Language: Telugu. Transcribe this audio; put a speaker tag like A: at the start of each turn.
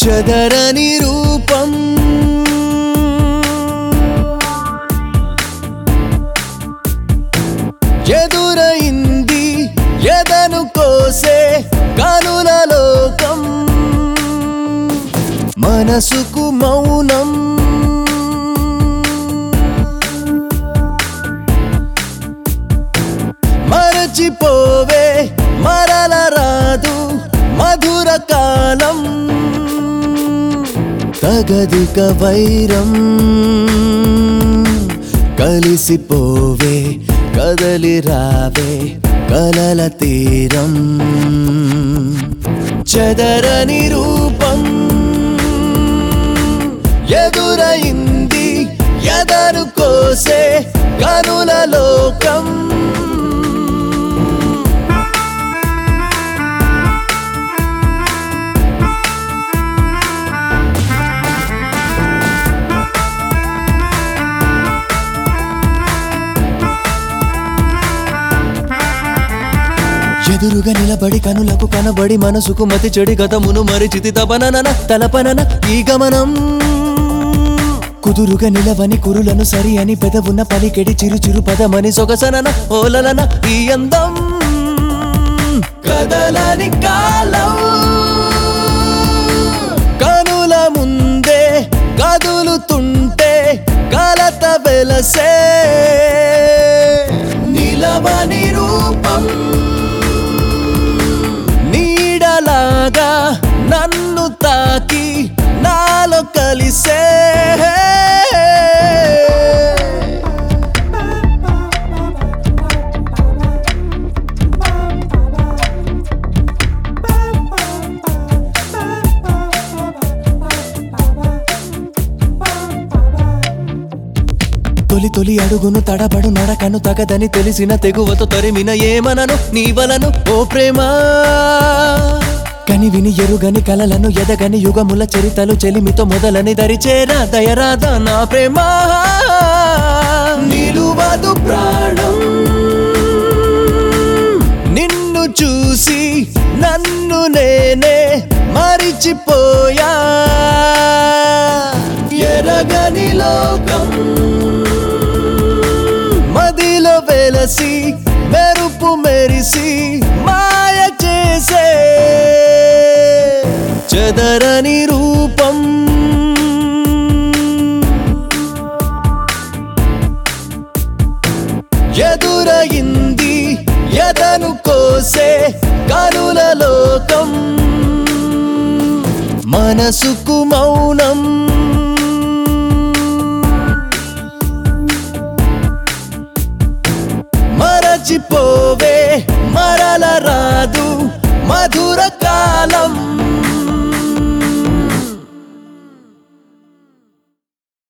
A: చెదరని రూపం ఎదురైంది ఎదను కోసే కనుల లోకం మనసుకు మౌనం మరచిపోవే మరల రాదు మధుర కాలం తగదిక వైరం కలిసిపోవే కదలి రావే కలల తీరం చదరని రూపం ఎదురైంది ఎదరు కోసే కనుల లోకం ఎదురుగా నిలబడి కనులకు కనబడి మనసుకు మతి చెడి గతమును మరిచితి తపనన తలపనన ఈ గమనం కుదురుగా నిలవని కురులను సరి అని పెదవున్న పలికెడి చిరు చిరు పదమని సొగసనన ఓలలన ఈ అందం కదలని కాలం కనుల ముందే కదులుతుంటే కలత వెలసే నిలవని రూపం నీడలాగా నన్ను తాకి నాలో కలిసే తొలి తొలి అడుగును తడబడు నడకను తగదని తెలిసిన తెగువతో తరిమిన ఏమనను నీ వలను ఓ ప్రేమ కని విని ఎరుగని కలలను ఎదగని యుగముల చరితలు చెలిమితో మొదలని దరిచేరా దయరాద నా ప్రేమ నిలువదు ప్రాణం నిన్ను చూసి నన్ను నేనే మరిచిపోయా ఎరగని లోకం మదిలో వెలసి మెరుపు మెరిసి మాయ చేసే చదరని రూపం ఎదురయింది ఎదను కోసే కనుల లోకం మనసుకు మౌనం మరచిపోవే మరల రాదు మధుర కాలం